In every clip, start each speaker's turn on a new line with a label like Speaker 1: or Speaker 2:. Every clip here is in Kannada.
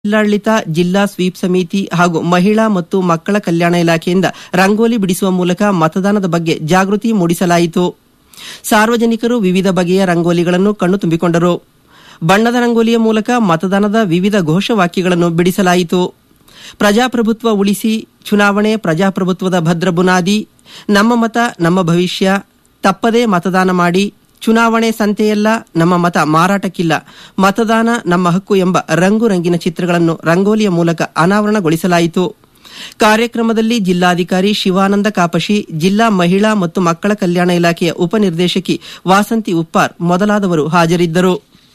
Speaker 1: ಜಿಲ್ಲಾಡಳಿತ ಜಿಲ್ಲಾ ಸ್ವೀಪ್ ಸಮಿತಿ ಹಾಗೂ ಮಹಿಳಾ ಮತ್ತು ಮಕ್ಕಳ ಕಲ್ಯಾಣ ಇಲಾಖೆಯಿಂದ ರಂಗೋಲಿ ಬಿಡಿಸುವ ಮೂಲಕ ಮತದಾನದ ಬಗ್ಗೆ ಜಾಗೃತಿ ಮೂಡಿಸಲಾಯಿತು ಸಾರ್ವಜನಿಕರು ವಿವಿಧ ಬಗೆಯ ರಂಗೋಲಿಗಳನ್ನು ಕಣ್ಣು ತುಂಬಿಕೊಂಡರು ಬಣ್ಣದ ರಂಗೋಲಿಯ ಮೂಲಕ ಮತದಾನದ ವಿವಿಧ ಘೋಷವಾಕ್ಯಗಳನ್ನು ಬಿಡಿಸಲಾಯಿತು ಪ್ರಜಾಪ್ರಭುತ್ವ ಉಳಿಸಿ ಚುನಾವಣೆ ಪ್ರಜಾಪ್ರಭುತ್ವದ ಭದ್ರ ಬುನಾದಿ ನಮ್ಮ ಮತ ನಮ್ಮ ಭವಿಷ್ಯ ತಪ್ಪದೇ ಮತದಾನ ಮಾಡಿ ಚುನಾವಣೆ ಸಂತೆಯಲ್ಲ ನಮ್ಮ ಮತ ಮಾರಾಟಕ್ಕಿಲ್ಲ ಮತದಾನ ನಮ್ಮ ಹಕ್ಕು ಎಂಬ ರಂಗು ರಂಗಿನ ಚಿತ್ರಗಳನ್ನು ರಂಗೋಲಿಯ ಮೂಲಕ ಅನಾವರಣಗೊಳಿಸಲಾಯಿತು ಕಾರ್ಯಕ್ರಮದಲ್ಲಿ ಜಿಲ್ಲಾಧಿಕಾರಿ ಶಿವಾನಂದ ಕಾಪಶಿ ಜಿಲ್ಲಾ ಮಹಿಳಾ ಮತ್ತು ಮಕ್ಕಳ ಕಲ್ಯಾಣ ಇಲಾಖೆಯ ಉಪನಿರ್ದೇಶಕಿ ವಾಸಂತಿ ಉಪ್ಪಾರ್ ಮೊದಲಾದವರು ಹಾಜರಿದ್ದರು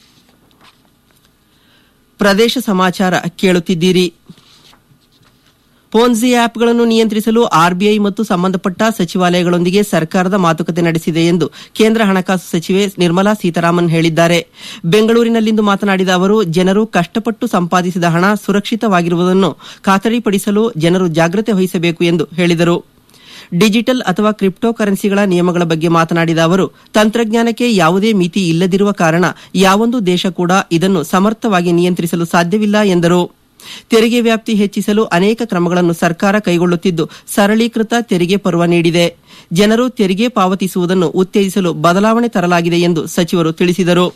Speaker 1: ಪ್ರದೇಶ ಸಮಾಚಾರ ಕೇಳುತ್ತಿದ್ದೀರಿ ಪೋನ್ಜಿ ಆ್ಯಪ್ಗಳನ್ನು ನಿಯಂತ್ರಿಸಲು ಆರ್ಬಿಐ ಮತ್ತು ಸಂಬಂಧಪಟ್ಟ ಸಚಿವಾಲಯಗಳೊಂದಿಗೆ ಸರ್ಕಾರದ ಮಾತುಕತೆ ನಡೆಸಿದೆ ಎಂದು ಕೇಂದ್ರ ಹಣಕಾಸು ಸಚಿವೆ ನಿರ್ಮಲಾ ಸೀತಾರಾಮನ್ ಹೇಳಿದ್ದಾರೆ ಬೆಂಗಳೂರಿನಲ್ಲಿಂದು ಮಾತನಾಡಿದ ಅವರು ಜನರು ಕಷ್ಟಪಟ್ಟು ಸಂಪಾದಿಸಿದ ಹಣ ಸುರಕ್ಷಿತವಾಗಿರುವುದನ್ನು ಖಾತರಿಪಡಿಸಲು ಜನರು ಜಾಗ್ರತೆ ವಹಿಸಬೇಕು ಎಂದು ಹೇಳಿದರು ಡಿಜಿಟಲ್ ಅಥವಾ ಕ್ರಿಪ್ಟೋ ಕರೆನ್ಸಿಗಳ ನಿಯಮಗಳ ಬಗ್ಗೆ ಮಾತನಾಡಿದ ಅವರು ತಂತ್ರಜ್ಞಾನಕ್ಕೆ ಯಾವುದೇ ಮಿತಿ ಇಲ್ಲದಿರುವ ಕಾರಣ ಯಾವೊಂದು ದೇಶ ಕೂಡ ಇದನ್ನು ಸಮರ್ಥವಾಗಿ ನಿಯಂತ್ರಿಸಲು ಸಾಧ್ಯವಿಲ್ಲ ಎಂದರು ತೆರಿಗೆ ವ್ಯಾಪ್ತಿ ಹೆಚ್ಚಿಸಲು ಅನೇಕ ಕ್ರಮಗಳನ್ನು ಸರ್ಕಾರ ಕೈಗೊಳ್ಳುತ್ತಿದ್ದು ಸರಳೀಕೃತ ತೆರಿಗೆ ಪರ್ವ ನೀಡಿದೆ ಜನರು ತೆರಿಗೆ ಪಾವತಿಸುವುದನ್ನು ಉತ್ತೇಜಿಸಲು ಬದಲಾವಣೆ ತರಲಾಗಿದೆ ಎಂದು ಸಚಿವರು ತಿಳಿಸಿದರು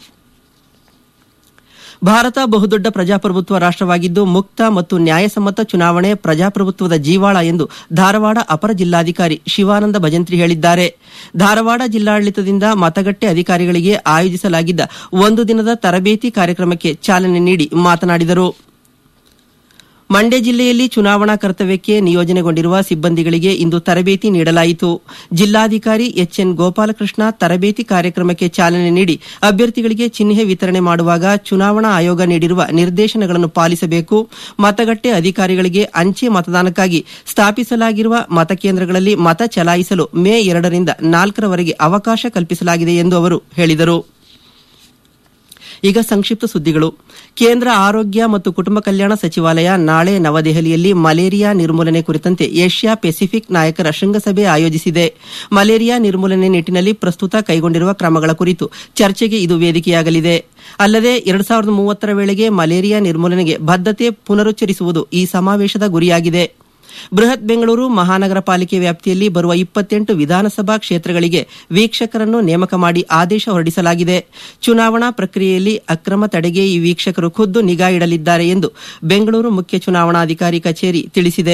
Speaker 1: ಭಾರತ ಬಹುದೊಡ್ಡ ಪ್ರಜಾಪ್ರಭುತ್ವ ರಾಷ್ಟವಾಗಿದ್ದು ಮುಕ್ತ ಮತ್ತು ನ್ಯಾಯಸಮ್ಮತ ಚುನಾವಣೆ ಪ್ರಜಾಪ್ರಭುತ್ವದ ಜೀವಾಳ ಎಂದು ಧಾರವಾಡ ಅಪರ ಜಿಲ್ಲಾಧಿಕಾರಿ ಶಿವಾನಂದ ಭಜಂತ್ರಿ ಹೇಳಿದ್ದಾರೆ ಧಾರವಾಡ ಜಿಲ್ಲಾಡಳಿತದಿಂದ ಮತಗಟ್ಟೆ ಅಧಿಕಾರಿಗಳಿಗೆ ಆಯೋಜಿಸಲಾಗಿದ್ದ ಒಂದು ದಿನದ ತರಬೇತಿ ಕಾರ್ಯಕ್ರಮಕ್ಕೆ ಚಾಲನೆ ನೀಡಿ ಮಾತನಾಡಿದರು ಮಂಡ್ಯ ಜಿಲ್ಲೆಯಲ್ಲಿ ಚುನಾವಣಾ ಕರ್ತವ್ಯಕ್ಕೆ ನಿಯೋಜನೆಗೊಂಡಿರುವ ಸಿಬ್ಬಂದಿಗಳಿಗೆ ಇಂದು ತರಬೇತಿ ನೀಡಲಾಯಿತು ಜಿಲ್ಲಾಧಿಕಾರಿ ಎಚ್ಎನ್ ಗೋಪಾಲಕೃಷ್ಣ ತರಬೇತಿ ಕಾರ್ಯಕ್ರಮಕ್ಕೆ ಚಾಲನೆ ನೀಡಿ ಅಭ್ಯರ್ಥಿಗಳಿಗೆ ಚಿಹ್ನೆ ವಿತರಣೆ ಮಾಡುವಾಗ ಚುನಾವಣಾ ಆಯೋಗ ನೀಡಿರುವ ನಿರ್ದೇಶನಗಳನ್ನು ಪಾಲಿಸಬೇಕು ಮತಗಟ್ಟೆ ಅಧಿಕಾರಿಗಳಿಗೆ ಅಂಚೆ ಮತದಾನಕ್ಕಾಗಿ ಸ್ಥಾಪಿಸಲಾಗಿರುವ ಮತಕೇಂದ್ರಗಳಲ್ಲಿ ಮತ ಚಲಾಯಿಸಲು ಮೇ ಎರಡರಿಂದ ನಾಲ್ಕರವರೆಗೆ ಅವಕಾಶ ಕಲ್ಪಿಸಲಾಗಿದೆ ಎಂದು ಅವರು ಹೇಳಿದರು ಈಗ ಸಂಕ್ಷಿಪ್ತ ಸುದ್ದಿಗಳು ಕೇಂದ್ರ ಆರೋಗ್ಯ ಮತ್ತು ಕುಟುಂಬ ಕಲ್ಯಾಣ ಸಚಿವಾಲಯ ನಾಳೆ ನವದೆಹಲಿಯಲ್ಲಿ ಮಲೇರಿಯಾ ನಿರ್ಮೂಲನೆ ಕುರಿತಂತೆ ಏಷ್ಯಾ ಪೆಸಿಫಿಕ್ ನಾಯಕರ ಶೃಂಗಸಭೆ ಆಯೋಜಿಸಿದೆ ಮಲೇರಿಯಾ ನಿರ್ಮೂಲನೆ ನಿಟ್ಟಿನಲ್ಲಿ ಪ್ರಸ್ತುತ ಕೈಗೊಂಡಿರುವ ಕ್ರಮಗಳ ಕುರಿತು ಚರ್ಚೆಗೆ ಇದು ವೇದಿಕೆಯಾಗಲಿದೆ ಅಲ್ಲದೆ ಎರಡು ಸಾವಿರದ ಮೂವತ್ತರ ವೇಳೆಗೆ ಮಲೇರಿಯಾ ನಿರ್ಮೂಲನೆಗೆ ಬದ್ಧತೆ ಪುನರುಚ್ಚರಿಸುವುದು ಈ ಸಮಾವೇಶದ ಗುರಿಯಾಗಿದೆ ಬೃಹತ್ ಬೆಂಗಳೂರು ಮಹಾನಗರ ಪಾಲಿಕೆ ವ್ಯಾಪ್ತಿಯಲ್ಲಿ ಬರುವ ಇಪ್ಪತ್ತೆಂಟು ವಿಧಾನಸಭಾ ಕ್ಷೇತ್ರಗಳಿಗೆ ವೀಕ್ಷಕರನ್ನು ನೇಮಕ ಮಾಡಿ ಆದೇಶ ಹೊರಡಿಸಲಾಗಿದೆ ಚುನಾವಣಾ ಪ್ರಕ್ರಿಯೆಯಲ್ಲಿ ಅಕ್ರಮ ತಡೆಗೆ ಈ ವೀಕ್ಷಕರು ಖುದ್ದು ನಿಗಾ ಇಡಲಿದ್ದಾರೆ ಎಂದು ಬೆಂಗಳೂರು ಮುಖ್ಯ ಚುನಾವಣಾಧಿಕಾರಿ ಕಚೇರಿ ತಿಳಿಸಿದೆ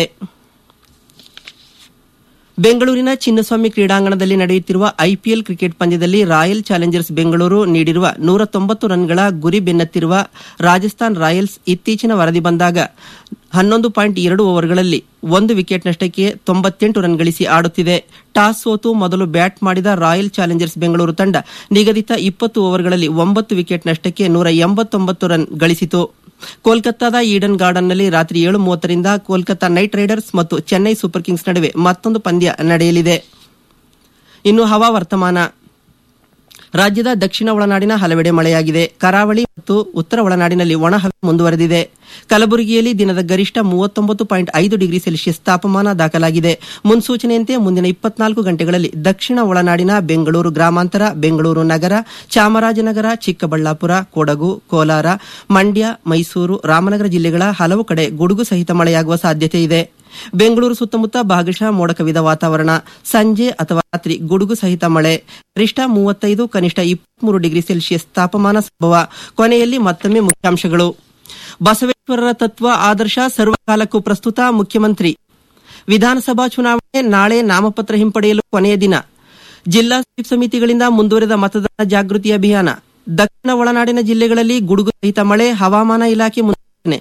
Speaker 1: ಬೆಂಗಳೂರಿನ ಚಿನ್ನಸ್ವಾಮಿ ಕ್ರೀಡಾಂಗಣದಲ್ಲಿ ನಡೆಯುತ್ತಿರುವ ಐಪಿಎಲ್ ಕ್ರಿಕೆಟ್ ಪಂದ್ಯದಲ್ಲಿ ರಾಯಲ್ ಚಾಲೆಂಜರ್ಸ್ ಬೆಂಗಳೂರು ನೀಡಿರುವ ನೂರ ತೊಂಬತ್ತು ರನ್ಗಳ ಗುರಿ ಬೆನ್ನತ್ತಿರುವ ರಾಜಸ್ಥಾನ್ ರಾಯಲ್ಸ್ ಇತ್ತೀಚಿನ ವರದಿ ಬಂದಾಗ ಹನ್ನೊಂದು ಪಾಯಿಂಟ್ ಎರಡು ಓವರ್ಗಳಲ್ಲಿ ಒಂದು ವಿಕೆಟ್ ನಷ್ಟಕ್ಕೆ ತೊಂಬತ್ತೆಂಟು ರನ್ ಗಳಿಸಿ ಆಡುತ್ತಿದೆ ಟಾಸ್ ಸೋತು ಮೊದಲು ಬ್ಯಾಟ್ ಮಾಡಿದ ರಾಯಲ್ ಚಾಲೆಂಜರ್ಸ್ ಬೆಂಗಳೂರು ತಂಡ ನಿಗದಿತ ಇಪ್ಪತ್ತು ಓವರ್ಗಳಲ್ಲಿ ಒಂಬತ್ತು ವಿಕೆಟ್ ನಷ್ಟಕ್ಕೆ ನೂರ ಎಂಬತ್ತೊಂಬತ್ತು ರನ್ ಗಳಿಸಿತು ಕೋಲ್ಕತ್ತಾದ ಈಡನ್ ಗಾರ್ಡನ್ನಲ್ಲಿ ರಾತ್ರಿ ಏಳು ಮೂವತ್ತರಿಂದ ಕೋಲ್ಕತ್ತಾ ನೈಟ್ ರೈಡರ್ಸ್ ಮತ್ತು ಚೆನ್ನೈ ಸೂಪರ್ ಕಿಂಗ್ಸ್ ನಡುವೆ ಮತ್ತೊಂದು ಪಂದ್ಯ ನಡೆಯಲಿದೆ ಇನ್ನು ಹವಾ ವರ್ತಮಾನ ರಾಜ್ಯದ ದಕ್ಷಿಣ ಒಳನಾಡಿನ ಹಲವೆಡೆ ಮಳೆಯಾಗಿದೆ ಕರಾವಳಿ ಮತ್ತು ಉತ್ತರ ಒಳನಾಡಿನಲ್ಲಿ ಒಣಹವೆ ಮುಂದುವರೆದಿದೆ ಕಲಬುರಗಿಯಲ್ಲಿ ದಿನದ ಗರಿಷ್ಠ ಮೂವತ್ತೊಂಬತ್ತು ಪಾಯಿಂಟ್ ಐದು ಡಿಗ್ರಿ ಸೆಲ್ಸಿಯಸ್ ತಾಪಮಾನ ದಾಖಲಾಗಿದೆ ಮುನ್ಸೂಚನೆಯಂತೆ ಮುಂದಿನ ಇಪ್ಪತ್ನಾಲ್ಕು ಗಂಟೆಗಳಲ್ಲಿ ದಕ್ಷಿಣ ಒಳನಾಡಿನ ಬೆಂಗಳೂರು ಗ್ರಾಮಾಂತರ ಬೆಂಗಳೂರು ನಗರ ಚಾಮರಾಜನಗರ ಚಿಕ್ಕಬಳ್ಳಾಪುರ ಕೊಡಗು ಕೋಲಾರ ಮಂಡ್ಯ ಮೈಸೂರು ರಾಮನಗರ ಜಿಲ್ಲೆಗಳ ಹಲವು ಕಡೆ ಗುಡುಗು ಸಹಿತ ಮಳೆಯಾಗುವ ಸಾಧ್ಯತೆ ಇದೆ ಬೆಂಗಳೂರು ಸುತ್ತಮುತ್ತ ಭಾಗಶಃ ಮೋಡ ಕವಿದ ವಾತಾವರಣ ಸಂಜೆ ಅಥವಾ ರಾತ್ರಿ ಗುಡುಗು ಸಹಿತ ಮಳೆ ಗರಿಷ್ಠ ಮೂವತ್ತೈದು ಕನಿಷ್ಠ ಇಪ್ಪತ್ಮೂರು ಡಿಗ್ರಿ ಸೆಲ್ಸಿಯಸ್ ತಾಪಮಾನ ಸಂಭವ ಕೊನೆಯಲ್ಲಿ ಮತ್ತೊಮ್ಮೆ ಮುಖ್ಯಾಂಶಗಳು ಬಸವೇಶ್ವರರ ತತ್ವ ಆದರ್ಶ ಸರ್ವಕಾಲಕ್ಕೂ ಪ್ರಸ್ತುತ ಮುಖ್ಯಮಂತ್ರಿ ವಿಧಾನಸಭಾ ಚುನಾವಣೆ ನಾಳೆ ನಾಮಪತ್ರ ಹಿಂಪಡೆಯಲು ಕೊನೆಯ ದಿನ ಜಿಲ್ಲಾ ಸ್ವೀಪ್ ಸಮಿತಿಗಳಿಂದ ಮುಂದುವರೆದ ಮತದಾನ ಜಾಗೃತಿ ಅಭಿಯಾನ ದಕ್ಷಿಣ ಒಳನಾಡಿನ ಜಿಲ್ಲೆಗಳಲ್ಲಿ ಗುಡುಗು ಸಹಿತ ಮಳೆ ಹವಾಮಾನ ಇಲಾಖೆ ಮುನ್ಸೂಚನೆ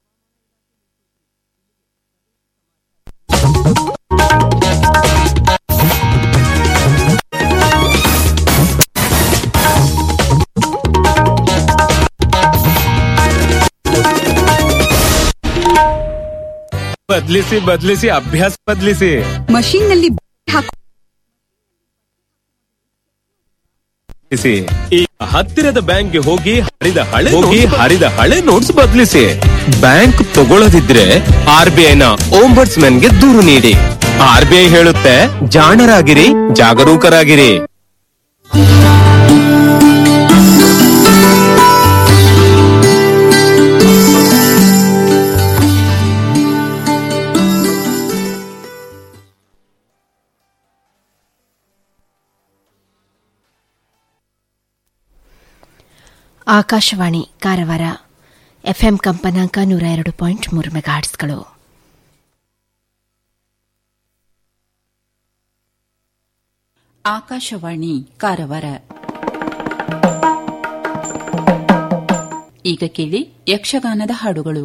Speaker 2: ಬದ್ಲಿಸಿ ಬದ್ಲಿಸಿ ಅಭ್ಯಾಸ ಬದ್ಲಿಸಿ
Speaker 3: ಮಷೀನ್ ನಲ್ಲಿ ಹಾಕೋ
Speaker 2: ಬದ್ಲಿಸಿ. ಈ ಹತ್ತಿರದ ಬ್ಯಾಂಕ್ಗೆ ಹೋಗಿ ಹರಿದ ಹಳೆ ಹೋಗಿ ಹರಿದ ಹಳೆ ನೋಟ್ಸ್ ಬದ್ಲಿಸಿ ಬ್ಯಾಂಕ್ ತಗೊಳ್ಳದಿದ್ರೆ ಆರ್ ಬಿ ಐನ ಗೆ ದೂರು ನೀಡಿ ಆರ್ ಬಿ ಐ ಹೇಳುತ್ತೆ ಜಾಣರಾಗಿರಿ ಜಾಗರೂಕರಾಗಿರಿ
Speaker 4: ಆಕಾಶವಾಣಿ ಕಾರವಾರ ಎಫ್ಎಂ ಕಂಪನಾಂಕ ನೂರ ಎರಡು ಪಾಯಿಂಟ್ ಮೂರು ಮೆಗಾಹರ್ಟ್ಸ್ಗಳು
Speaker 5: ಆಕಾಶವಾಣಿ ಕಾರವಾರ ಈಗ ಕೇಳಿ ಯಕ್ಷಗಾನದ ಹಾಡುಗಳು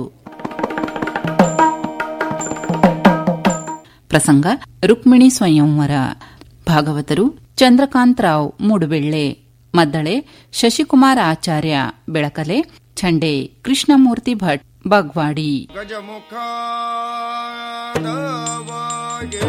Speaker 5: ಪ್ರಸಂಗ ರುಕ್ಮಿಣಿ ಸ್ವಯಂವರ ಭಾಗವತರು ಚಂದ್ರಕಾಂತ್ ರಾವ್ ಮೂಡುಬೆಳ್ಳೆ ಮದ್ದಳೆ ಶಶಿಕುಮಾರ್ ಆಚಾರ್ಯ ಬೆಳಕಲೆ ಛಂಡೆ ಕೃಷ್ಣಮೂರ್ತಿ ಭಟ್ ಬಗ್ವಾಡಿ
Speaker 6: ಗಜಮುಖಾದವಾಗೆ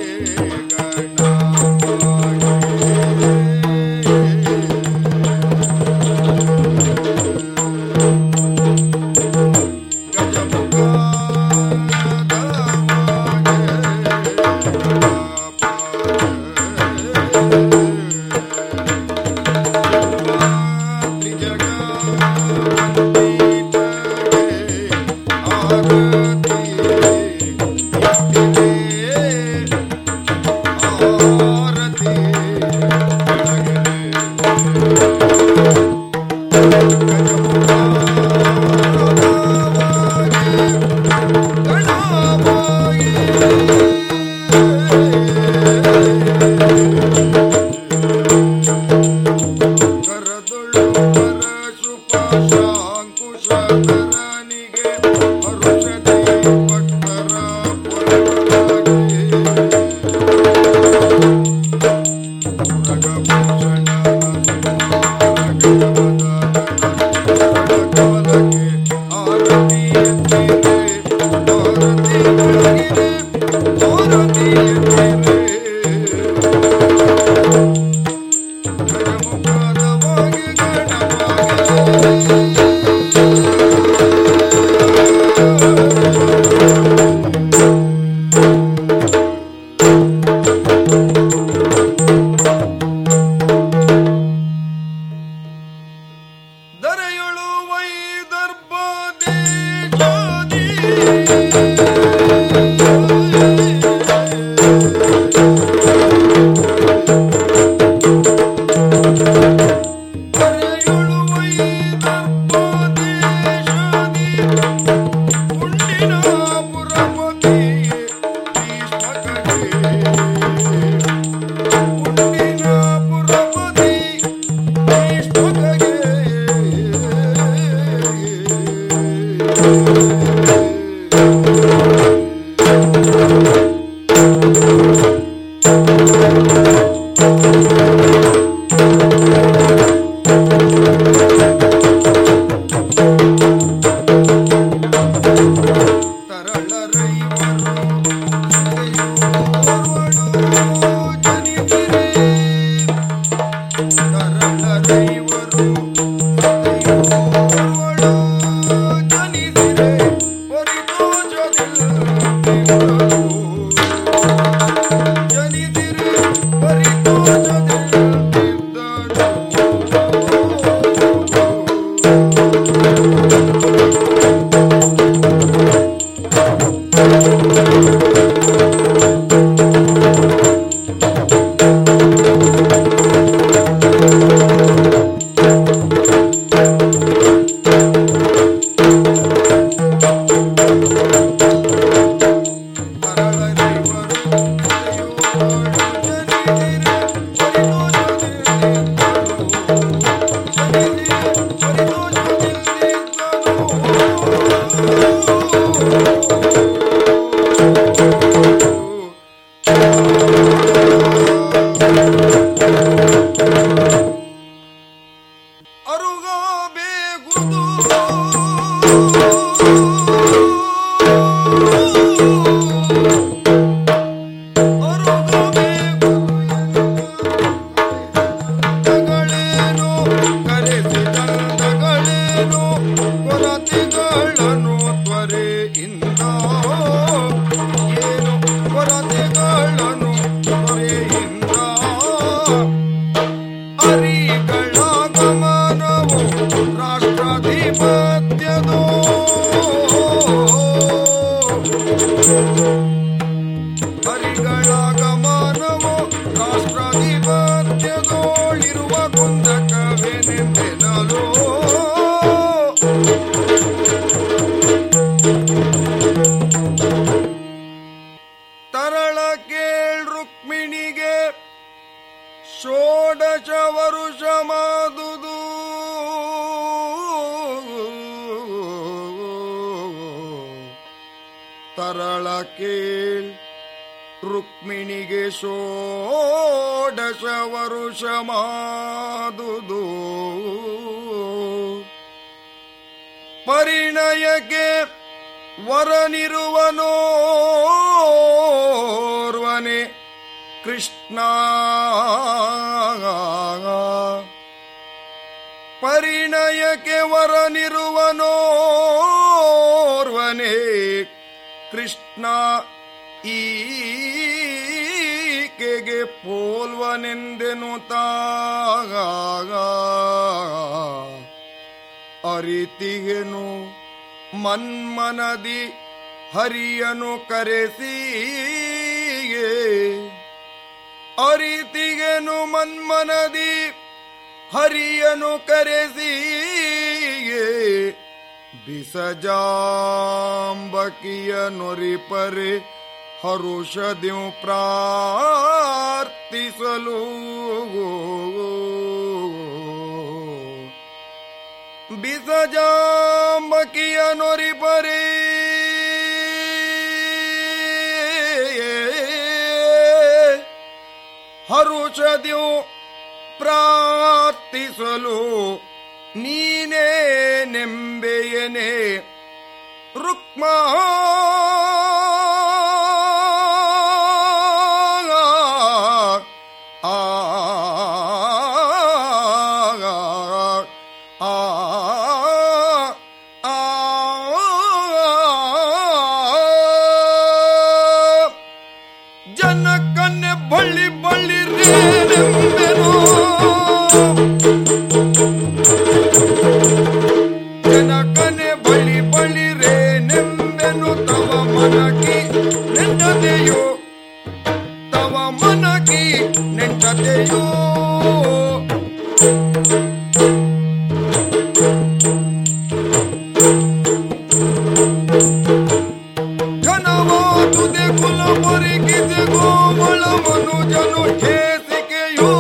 Speaker 6: ದರೆಯೊಳು ವೈದರ್ಭದಿ ಜಾದಿ ದರೆಯೊಳು ವೈದರ್ಭದಿ ಜಾದಿ ಉಂಡಿನ ಪುರಪತಿ ಭೀಷ್ಮಕಗೆ ಉಂಡಿನ ಪುರಪತಿ ಭೀಷ್ಮಕಗೆ ತರಳ ಕೇಳ್ ರುಕ್ಮಿಣಿಗೆ ಷೋಡಶ ವರುಷ ಮಾದುದು ಪರಿಣಯಕ್ಕೆ ವರನಿರುವನೋರ್ವನೆ ಕೃಷ್ಣ ಪರಿಣಯಕ್ಕೆ ವರನಿರುವನೋರ್ವನೆ ಕೃಷ್ಣ ಈಕೆಗೆ ಪೋಲ್ವನೆಂದೆನು ತಾಗ ಅರಿತಿಗೆನು ಮನ್ಮನದಿ ಹರಿಯನು ಕರೆಸಿ ಅರಿತಿಗೆನು ಮನ್ಮನದಿ ಹರಿಯನು ಕರೆಸಿ ಬಿಸಜಾಂಬಕಿಯ ನೊರಿಪರೆ ಹರುಷದಿಂ ಪ್ರಾರ್ಥಿಸಲು ಬಿಸಜಾಂಬಕಿಯ ನೊರಿಪರೆ ಹರುಷದಿಂ ಪ್ರಾರ್ಥಿಸಲು ನೀನೇ ನೆಂಬೆಯನೆ ರುಕ್ಮ ಆ ಜನಕನ್ನೆ ಬಳ್ಳಿ ಬಳ್ಳಿ ರೇನೆಂಬೆನು ಜನಕನೆ ಬಳಿ ಬಳಿ ರೇ ನೆಂಬೆನು ತವ ಮನಕಿ ನೆಂಟತೆಯೋ ತವ ಮನಕಿ ನೆಂಟತೆಯೋ ಘನವಾದುದೆ ಕುಲ ಬರಿಗಿದೆ ಗೋಮಳ ಮನುಜನು ಹೇಸಿಕೆಯೋ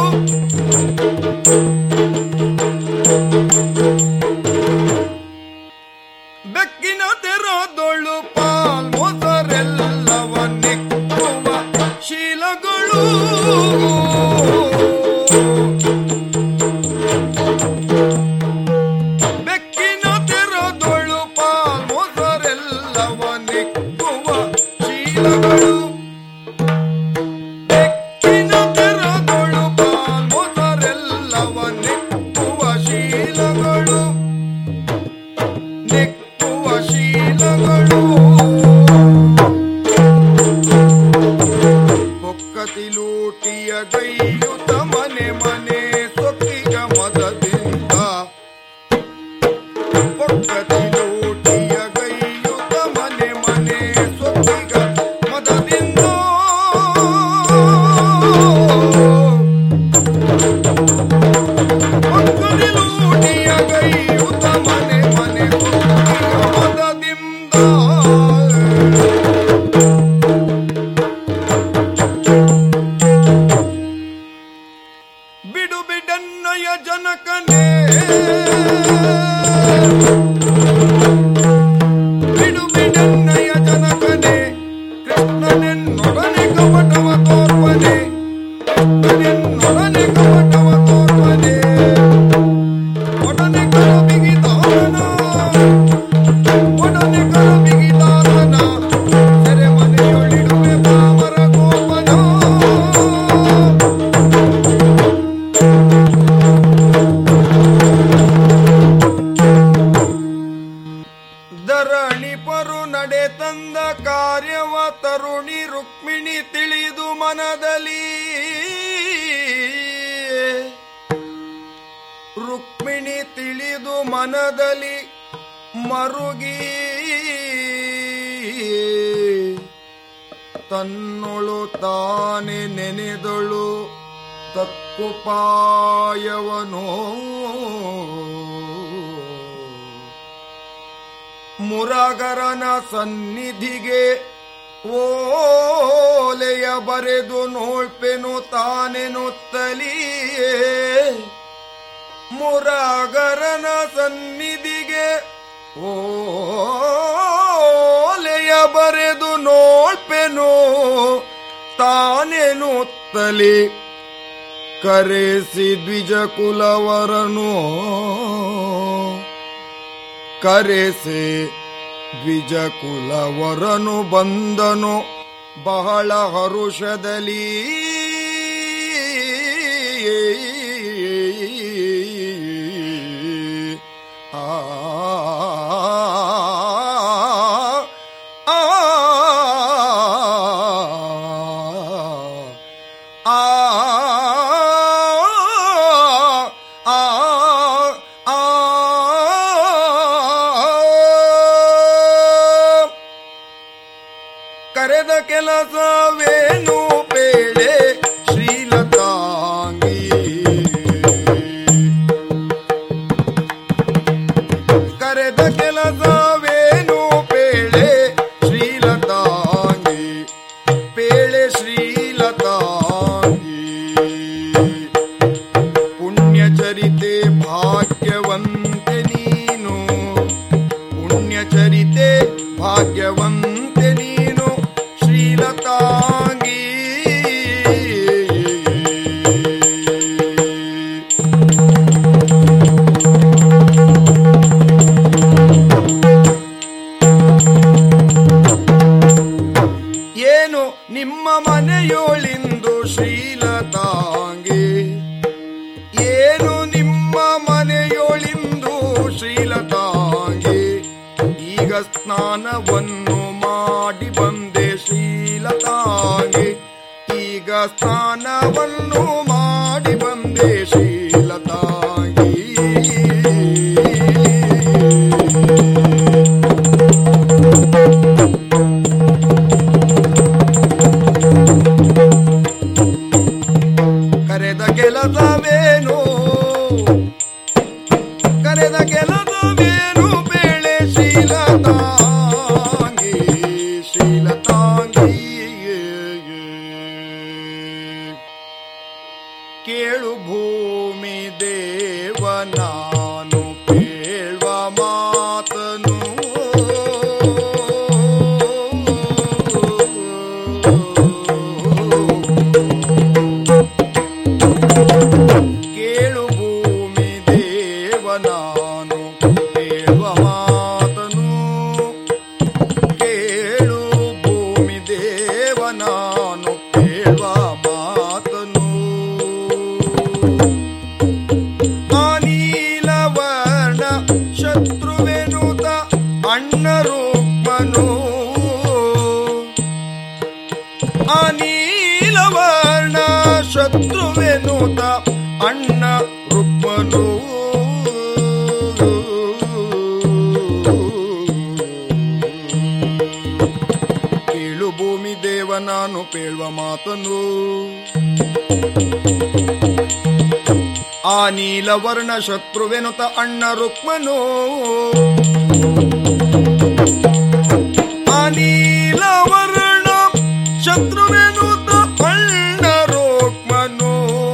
Speaker 6: ಬೆಕ್ಕಿನ ತೆರದೊಳು ಪಾಲ್ ಮೊಸರೆಲ್ಲವ ನೆಕ್ಕುವ ಶೀಲಗಳು ಬೆಕ್ಕಿನ ತೆರದೊಳು ಪಾಲ್ ಮೊಸರೆಲ್ಲವ ನೆಕ್ಕುವ ಶೀಲಗಳು ಬೆಕ್ಕಿನ ತೆರದೊಳು ಪಾಲ್ ಮೊಸರೆಲ್ಲವ ನೆಕ್ಕುವ ಶೀಲಗಳು ನೆಕ್ಕುವ ಶೀಲಗಳು ಪೊಕ್ಕತಿಲೂಟಿಯ ಗೈಯುತ ಮನೆ ಮನೆ ಸೊಕ್ಕಿಗ ಮದದಿಂದ ಪೊಕ್ಕತಿಲೂಟಿಯ ಗೈಯುತ ಮನೆ ಮನೆ ಸೊಕ್ಕಿಗ ಮದದಿಂದ ಪೊಕ್ಕತಿಲೂಟಿಯ ಗೈಯುತ ಮನೆ ಮನೆ ಸೊಕ್ಕಿಗ ಮದದಿಂದ ಬಿಡು ಬಿಡನ್ನಯ ಜನಕನೇ ಬಿಡು ಬಿಡನ್ನಯ ಜನಕನೇ ಕೃಷ್ಣನೆನ್ನೊಡನೆ ಕಪಟವ ತೋರ್ವನೆ ಕೃಷ್ಣನೆನ್ನೊಡನೆ ಕಪಟವ ತೋರ್ವನೆ ಒಡನೆ ಕರ ಬಿಗಿದಾನ ಒಡನೆ ಕರ ಬಿಗಿದಾನ ಸೆರೆ ಮನೆಯೊಳಿಡುವೆ ಪಾಮರ ಗೋಪನ ಧರಣಿ ಪರು ನಡೆ ತಂದ ಕಾರ್ಯವ ತರುಣಿ ರುಕ್ಮಿಣಿ ತಿಳಿದು ಮನದಲ್ಲಿ ರುಕ್ಮಿಣಿ ತಿಳಿದು ಮನದಲ್ಲಿ ಮರುಗಿ ತನ್ನೊಳು ತಾನೆ ನೆನೆದಳು ತಕ್ಕುಪಾಯವನೋ ಮುರಗರನ ಸನ್ನಿಧಿಗೆ ಓಲೆಯ ಬರೆದು ನೋಳ್ಪೆನು ತಾನೆನುತ್ತಲಿಯೇ ಮುರಗರನ ಸನ್ನಿಧಿಗೆ ಓಲೆಯ ಬರೆದು ನೋಳ್ಪೆನು ತಾನೇನುತ್ತಲಿ ಕರೆಸಿ ದ್ವಿಜ ಕುಲವರನು ಕರೆಸಿ ದ್ವಿಜ ಕುಲವರನು ಬಂದನು ಬಹಳ ಹರುಷದಲ್ಲಿ ಆ ಆ ಆ ಕರೆದ ಕೆಲಸವೇನು ಬೇಳೆ ಶ್ರೀಲತಾಂಗಿ ಕರೆದ ಕೆಲಸವೇನು ಬೇಳೆ ಶ್ರೀಲತಾಂಗಿ ಬೇಳೆ ಶ್ರೀಲತಾಂಗಿ ಪುಣ್ಯಚರಿತೆ ಭಾಗ್ಯವಂತೆ ನೀನು ಪುಣ್ಯಚರಿತೆ ಭಾಗ್ಯವಂತೆ ನೀನು ಶ್ರೀಲತಾಂಗಿ ಏನು ನಿಮ್ಮ ಮನೆಯೋಳಿಂದು ಶ್ರೀಲತಾಂಗಿ ಏನು ನಿಮ್ಮ ಮನೆಯೊಳಿಂದು ಶ್ರೀಲತಾಂಗಿ ಈಗ ಸ್ನಾನವನ್ನು ಮಾಡಿ ಬಂದೆ ಶ್ರೀಲತಾಂಗಿ ಈಗ ಸ್ನಾನವನ್ನು ಮಾಡಿ ಬಂದೆ ಶ್ರೀಲತಾಂಗಿ ಕರೆದ ಕೆಲಸವೇನು ಕರೆದ ಕೆಲಸವೇನು ಬೇಳೆ ಶೀಲತಾಂಗಿ ಶೀಲತಾಂಗಿ ಕೇಳು ಭೂಮಿ ದೇವ ನಾನು ಕೇಳುವ ಮಾತನು ಕೇಳು ಭೂಮಿ ದೇವ ನಾನು ಕೇಳುವ ಮಾತನು ಕೇಳು ಭೂಮಿ ದೇವ ನಾನು ಕೇಳುವ ಮಾತನು ಅನಿಲವರ್ಣ ಶತ್ರುವೆನುತ ಅಣ್ಣ ರೂಪನು ಅನಿಲವರ್ಣ ಶತ್ರುವೆನುತ ಅಣ್ಣ ರುಕ್ಮನು ಕೇಳು ಭೂಮಿ ದೇವ ನಾನು ಪೇಳುವ ಮಾತನು ಆ ನೀಲವರ್ಣ ಶತ್ರುವೆನುತ ಅಣ್ಣ ರುಕ್ಮನು ಆ ನೀಲವರ್ಣ ಶತ್ರುವೆನುತ ಅಣ್ಣ ರುಕ್ಮನು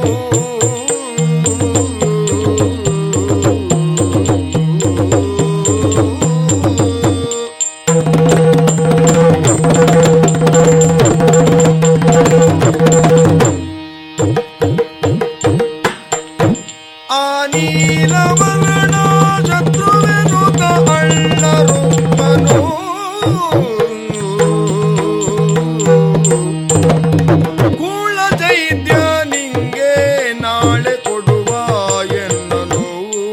Speaker 6: ಆ ನೀಲವರ್ಣ ಶತ್ರುವೆನುತ ಅಣ್ಣ ರುಕ್ಮನು ಕೂಳ ಚೈತ್ಯ ನಿಂಗೆ ನಾಳೆ ಕೊಡುವ ಎನ್ನನು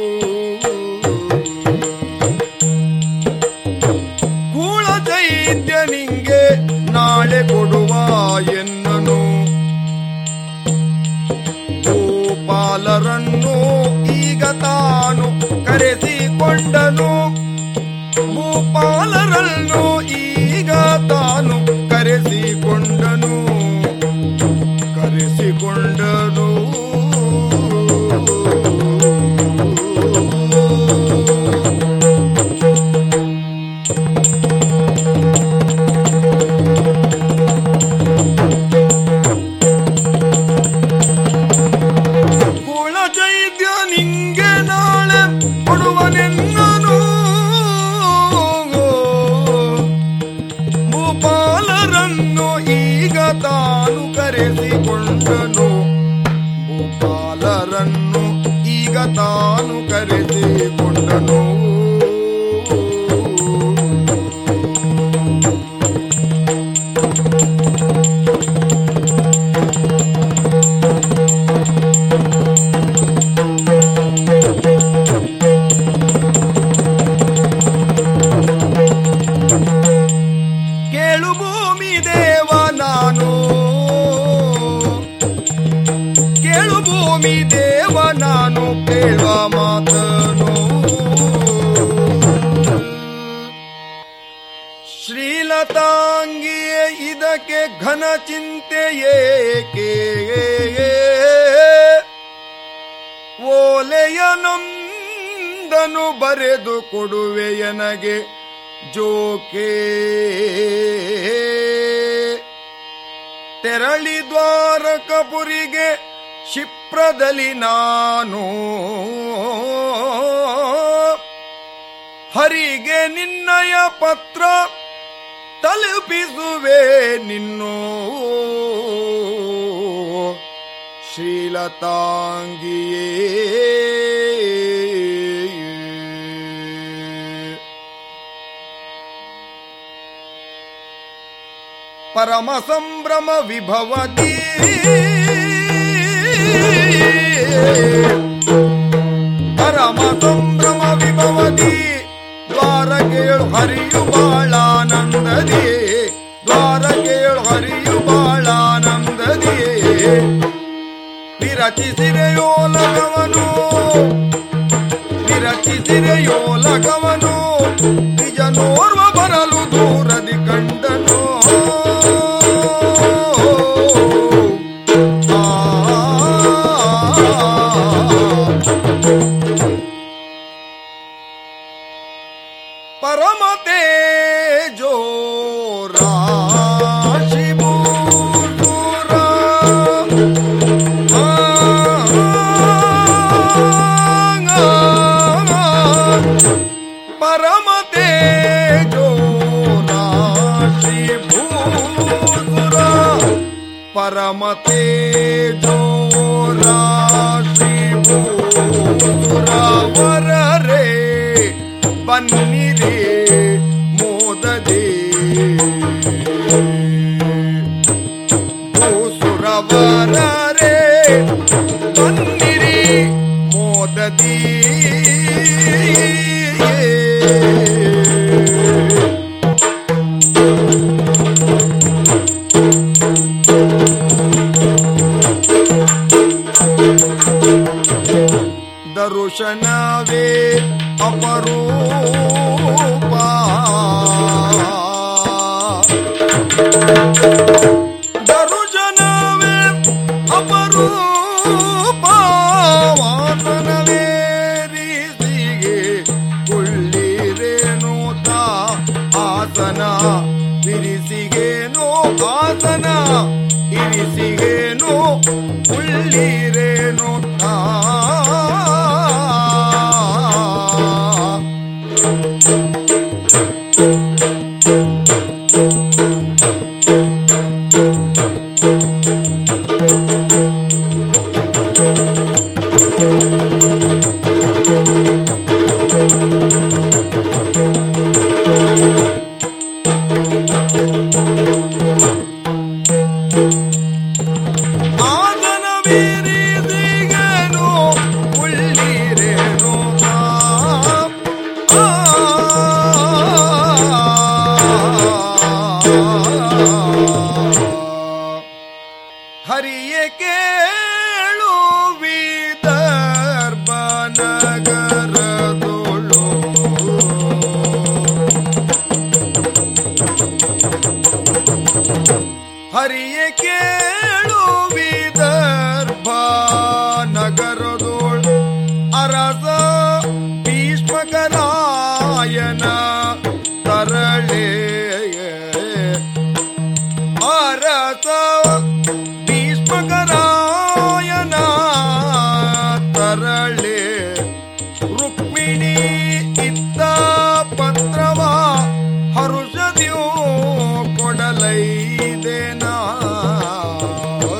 Speaker 6: ಕೂಳ ಚೈತ್ಯ ನಿಂಗೆ ನಾಳೆ ಕೊಡುವ ಎನ್ನನು ಗೋಪಾಲರನ್ನು ಈಗ ತಾನು ಕರೆಸಿಕೊಂಡನು ಭೂಪಾಲರನ್ನು ಈಗ ತಾನು ಕರೆಸಿಕೊಂಡನು ಕರೆಸಿಕೊಂಡನು ಕರೆಸಿಕೊಂಡನು ಭೂಪಾಲರನ್ನು ಈಗ ತಾನು ಕರೆಸಿಕೊಂಡನು ಕೇಳು ಭೂಮಿ ದೇವ ನಾನು ಕೇಳು ಭೂಮಿ ದೇವ ನಾನು ಕೇಳುವ ಮಾತನು ಶ್ರೀಲತಾಂಗಿಯೇ ಇದಕ್ಕೆ ಘನ ಚಿಂತೆ ಏಕೆ ಓಲೆಯನೊಂದನು ಬರೆದು ಕೊಡುವೆಯನಗೆ ಜೋಕೆ ತೆರಳಿ ದ್ವಾರಕಪುರಿಗೆ ಕ್ಷಿಪ್ರದಲ್ಲಿ ನಾನು ಹರಿಗೆ ನಿನ್ನಯ ಪತ್ರ ತಲುಪಿಸುವೆ ನಿನ್ನೋ ಶ್ರೀಲತಾಂಗಿಯೇ ಪರಮ ಸಂಭ್ರಮ ವಿಭವತಿ ಪರಮ ಸಂಭ್ರಮ ವಿಭವತಿ ದ್ವಾರ ಕೇಳು ಹರಿಯು ಬಾಳಾನಂದದಿ ದ್ವಾರ ಕೇಳು ಹರಿಯು ಬಾಳಾನಂದದಿ ವಿರಚಿಸಿರೆಯೋ ಲಗವನು ವಿರಚಿಸಿರೆಯೋ ಲಗವನು ನಿಜನೋರ್ವ ಬರಲು ದೂರದಿ ಕಂಡನು ಆ, ಪರಮ ತೇಜೋ ರಾಶಿ ಭೂಸುರ. ಆ, ಪರಮ ತೇಜೋ ರಾಶಿ ಭೂಸುರ ಪರಮ ತೇಜೋ ರಾಶಿ ಭೂಸುರ ವರರೇ ಬನ್ನಿರಿ ಮೋದದೆ ಭೂಸುರವರರೇ ಬನ್ನಿರಿ ಮೋದದಿ ದರುಶನವೇ ಅಪರೂಪ ದರುಶನವೇ ಅಪರೂಪ ವಾಸನವೇ ರೀಸಿಗೆ ಕುಳ್ಳಿರೇನೋ ತಾ ಆಸನ ಬಿರಿಸಿಗೇನೋ ಆಸನ ಇರಿಸಿಗೇನೋ ಉಳ್ಳಿರೇನೋ ತಾ ಆಸನವೀರಿಸಿಗೇನೋ ಉಳ್ಳಿರೇನೋ ತಾ ಹರಿಯೇ ಕೇಳು ವಿದರ್ಭ ನಗರದೊಳು ಹರಿಯೇ ಕೇಳು ವಿದರ್ಭ ನಗರದೋಳು ಅರಸ ಭೀಷ್ಮಕರಾಯನ ತರಳೆ ಅರಸ ಭೀಷ್ಮಕರಾಯನ ತರಳೆ ರುಕ್ಮಿಣಿ ಇತ್ತ ಪತ್ರವ ಹರುಷದಿಯೋ ಕೊಡಲೈದೆನಾ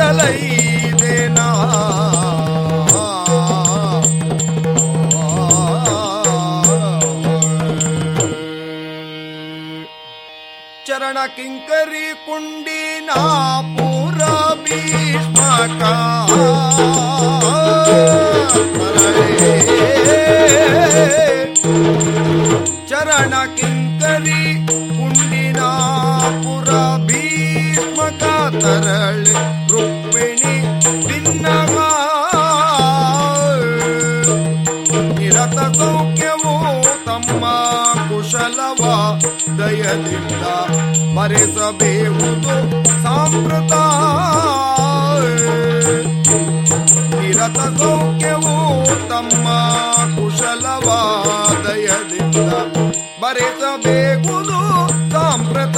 Speaker 6: ಬರಲೈದೇನಾ ಚರಣ ಕಿಂಕರಿ ಕುಂಡಿನ ಪೂರ ಭೀಷ್ಮಕ ಚರಣ ಕಿಂಕರಿ ಕುಂಡಿನ ಪುರ ಭೀಷ್ಮಕ ತರಳೆ ರುಕ್ಮಿಣಿ ಭಿನ್ನಗ ನಿರತ ಸೌಖ್ಯವೋ ತಮ್ಮ ಕುಶಲವ ದಯದಿಂದ ಮರೆಸಬೇವುದು ಸಾಂಪ್ರತ ನಿರತ ಸೌಖ್ಯವೋ ತಮ್ಮ ಕುಶಲವ ದಯದಿಂದ ಮರೆಸಬೇವುದು ಸಾಂಪ್ರತ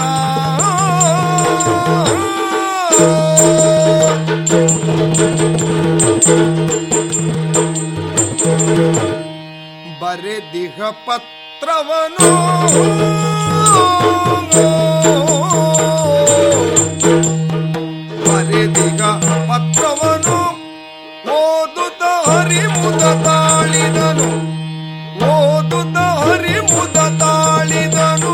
Speaker 6: ಬರೆದಿಹ ಪತ್ರವನು ಬರೆದಿಗ ಪತ್ರವನು ಓದುತ್ತ ಹರಿಮುದ ತಾಳಿದನು ಓದುತ್ತ ಹರಿಮುದ ತಾಳಿದನು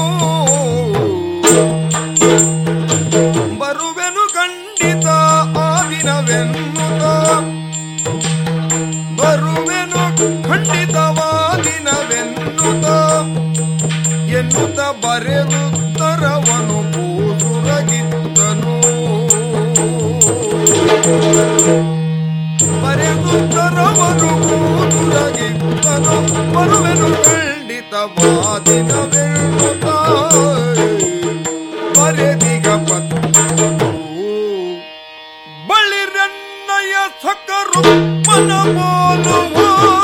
Speaker 6: ಬರುವೆನು ಖಂಡಿತ ಆ ದಿನವೆನ್ನುತ್ತ ಬರುವೆನು ಖಂಡಿತವಾದಿನವೆನ್ನುತ್ತ ಎನ್ನುತ್ತ ಬರೆದುತ್ತರವನು ಕೂಸುರಗಿದ್ದನು ಬರೆದುತ್ತರವನು ಕೂಸುರಗಿದ್ದನು ಬರುವೆನು ಖಂಡಿತವಾದಿನವೆನ್ನುತ್ತ ಬರೆದಿಗ ಪತ್ತು ಬಳಿರನ್ನಯ ಸಕರು ಮನ ಬೋಲುವ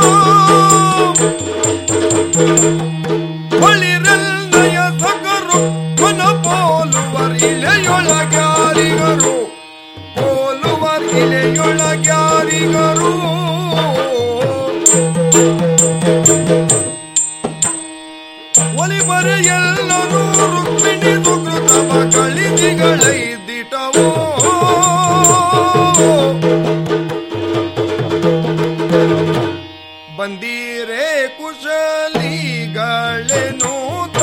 Speaker 6: ಬಳಿರನ್ನಯ ಸಕರು ಮನ ಪೋಲುವರ್ ಇಲೆಯೊಳಗ್ಯಾರಿಗರು ಪೋಲುವರ್ ಇಲೆಯೊಳಗ್ಯಾರಿಗರು ಒಲಿಬರೆ ಎಲ್ಲರೂ ರುಕ್ಮಿಣಿ ಸುಕೃತವ ಕಳಿದಿಗಳೈದಿಟವೋ ಬಂದೀರೇ ಕುಶಲಿಗಳೇನೋ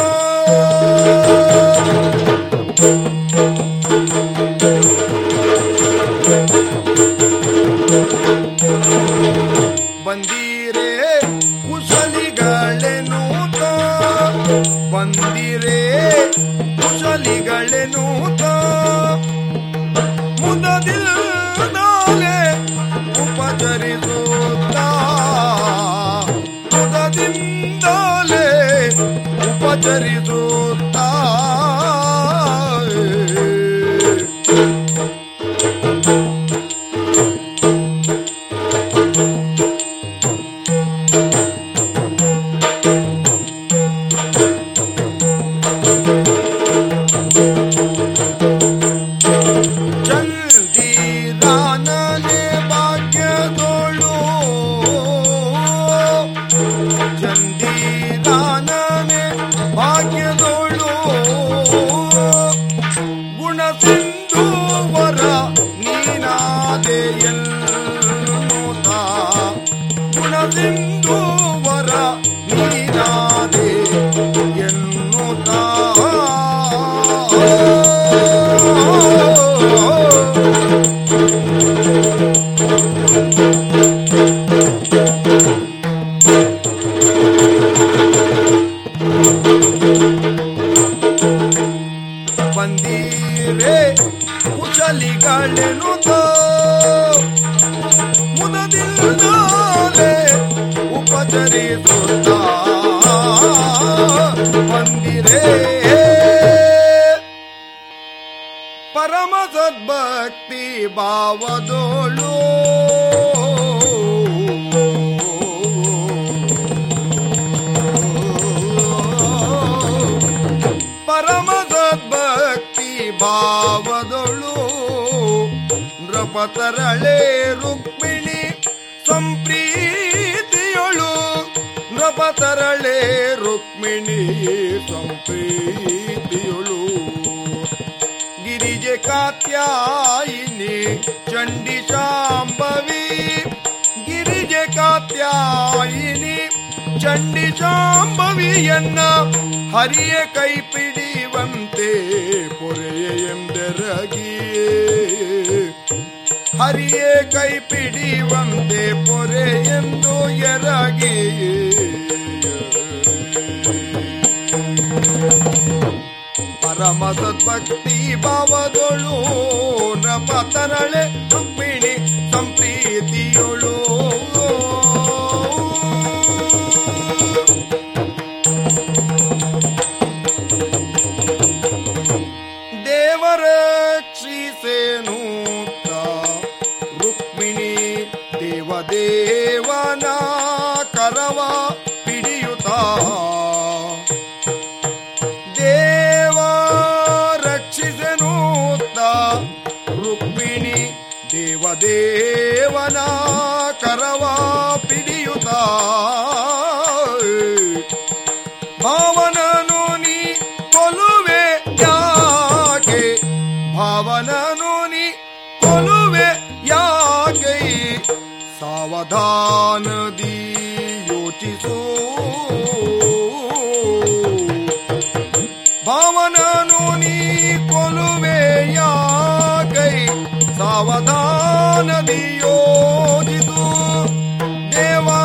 Speaker 6: ಬಂದೀರೇ ಕುಶಲಿಗಳೇನೂತ ಬಂದಿರೇ ಕುಶಲಿಗಳೇನೂತ ಮುದದಿಲ್ದಾಲೆ ಉಪಚರಿಸುತ್ತ ಮುದದಿಂದಾಲೆ ಉಪಚರಿಸುತ್ತ ಚಂದಿರಾನನೆ ಭಾಗ್ಯದೋಳು ಚಂದಿರಾನನೆ ಭಾಗ್ಯದೋಳು ಗುಣ ಸಿಂಧುವರ ನೀನಾದೆ ಎನ್ನುತ್ತ ಗುಣ ಸಿಂಧುವರ ನೀನಾದೆ ಎನ್ನುತ್ತ ಬಂದೀರೆ ಕುಶಲಿಗಳೇನು ಮುದದಿಲ್ದಾಲೆ ಉಪಚರಿಸುತ್ತ ಬಂದಿರೆ ಪರಮ ಸದ್ಭಕ್ತಿ ಭಾವದೋಳು ಪರಮ ಸದ್ಭಕ್ತಿ ಭಾವದೊಳು ನೃಪತರಳೆ ರುಕ್ಮಿಣಿ ಸಂಪ್ರೀತಿಯೊಳು ನೃಪತರಳೆ ರುಕ್ಮಿಣಿ ಸಂಪ್ರೀತಿಯೊಳು ಗಿರಿಜ ಗಿರಿಜೆ ಕಾತ್ಯಾಯಿನಿ ಚಂಡಿ ಶಾಂಭವಿ ಗಿರಿಜೆ ಕಾತ್ಯಾಯಿನಿ ಚಂಡಿ ಶಾಂಭವಿಯನ್ನ ಹರಿಯ ಕೈ ಪಿಡಿವಂತೆ ಪೊರೆಯ ಎಂದೆರಗಿಯೇ ಹರಿಯೇ ಕೈ ಪಿಡಿವಂತೆ ಪೊರೆ ಎಂದು ಎರಗಿಯೇ ಪರಮ ಸದ್ಭಕ್ತಿ ಭಾವದೊಳು ನಪ ತರಳೆ ರುಕ್ಮಿಣಿ ಸಂಪ್ರೀತಿಯೊಳು ದೇವರ ಕ್ಷಿಸೇನೂತ ರುಕ್ಮಿಣಿ ದೇವದೇವನ ಕರವ ಪಿಡಿಯುತ್ತ ದೇವ ರಕ್ಷಿಸನೂತ ರುಕ್ಮಿಣಿ ದೇವದೇವನ ಕರವ ಪಿಡಿಯುತ್ತ ಭಾವನನು ನೀ ಕೊಲುವೆ ಯಾಕೆ ಭಾವನನು ನೀ ಕೊಲುವೆ ಯಾಕೆ ಸಾವಧಾನದಿ ಯೋಚಿಸೋ ಭಾವನನು ನೀ ಕೊಲುವೆ ಯಾಕೈ ಸಾವಧಾನದಿ ಯೋಜಿತು ದೇವಾ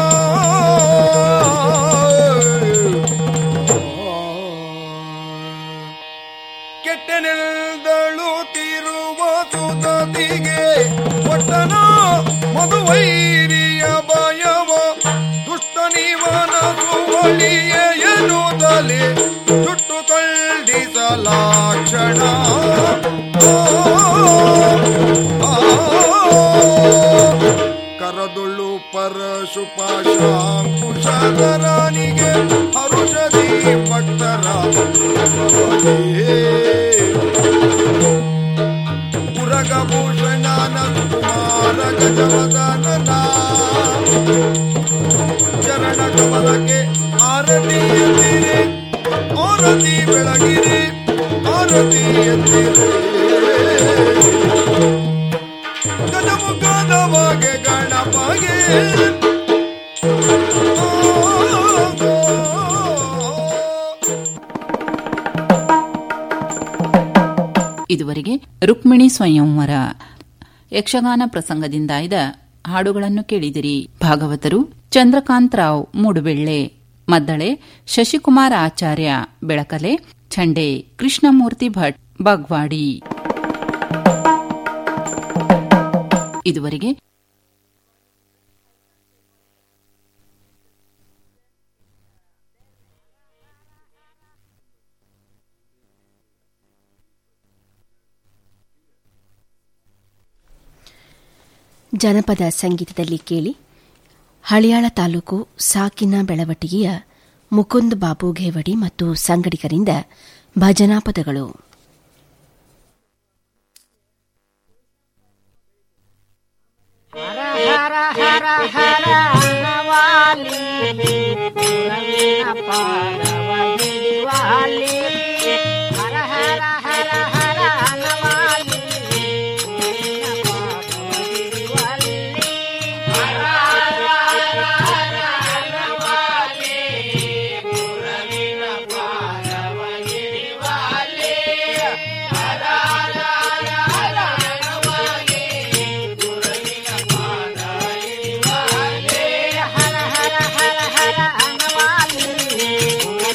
Speaker 6: ಕೆಟ್ಟನೆಲ್ದಳು ತಿರುವ ಸುತತಿಗೆ ಒಟ್ಟನ ಮಧುವೈರಿಯ ಭಯವ ದುಷ್ಟ ನಿವನ ಸುವಳಿಯನುದಲೆ ಚುಟ್ಟು ಕಳ್ಳಿಸಲಾಕ್ಷಣ ಕರದುಳ್ಳು ಪರಶುಪಾಶಾಂಕುಶಧರನಿಗೆ ಹರುಷದಿ ಭಕ್ತರ ಪುರಗಭೂಷಣನ ಕುಮಾರ ಗಜವದನ ಚರಣ ಕಮಲಕ್ಕೆ ಆರತಿ ಎತ್ತಿರಿ ಆರತಿ ಬೆಳಗಿರಿ ಆರತಿ ಎತ್ತಿರಿ ಗಜಮುಖದ ಬಗೆ ಗಣಪಗೆ
Speaker 5: ಇದುವರೆಗೆ ರುಕ್ಮಿಣಿ ಸ್ವಯಂವರ ಯಕ್ಷಗಾನ ಪ್ರಸಂಗದಿಂದ ಆಯ್ದ ಹಾಡುಗಳನ್ನು ಕೇಳಿದಿರಿ ಭಾಗವತರು ಚಂದ್ರಕಾಂತ್ ರಾವ್ ಮೂಡುಬೆಳ್ಳೆ ಮದ್ದಳೆ ಶಶಿಕುಮಾರ್ ಆಚಾರ್ಯ ಬೆಳಕಲೆ ಛಂಡೆ ಕೃಷ್ಣಮೂರ್ತಿ ಭಟ್ ಬಾಗ್ವಾಡಿ ಇದುವರೆಗೆ
Speaker 4: ಜನಪದ ಸಂಗೀತದಲ್ಲಿ ಕೇಳಿ ಹಳಿಯಾಳ ತಾಲೂಕು ಸಾಕಿನ ಬೆಳವಟಿಗೆಯ ಮುಕುಂದ್ ಬಾಬು ಘೇವಡಿ ಮತ್ತು ಸಂಗಡಿಗರಿಂದ ಭಜನಾ ಪದಗಳು
Speaker 7: ಹರ ಹರ ಹರ ಹರ ಹನವಾಲಿ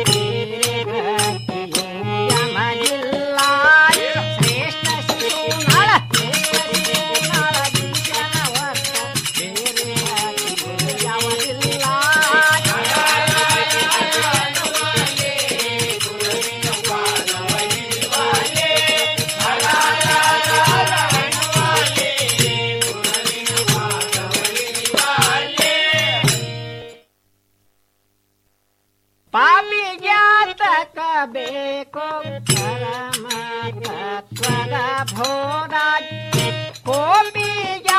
Speaker 7: ಯಮಗಿಲ್ಲ ಶ್ರೇಷ್ಠ ಶಿಶುನಾಳ ಶಿಶುನಾಳ ದಿಶನ ವರ್ತ ಬೇರೆ ಯಾವದಿಲ್ಲ ಪಾಪಿ ಜ್ಞಾತಕ ಬೇಕು ಪರಮ ತತ್ವದ ಬೋಧ ಕೋಪಿ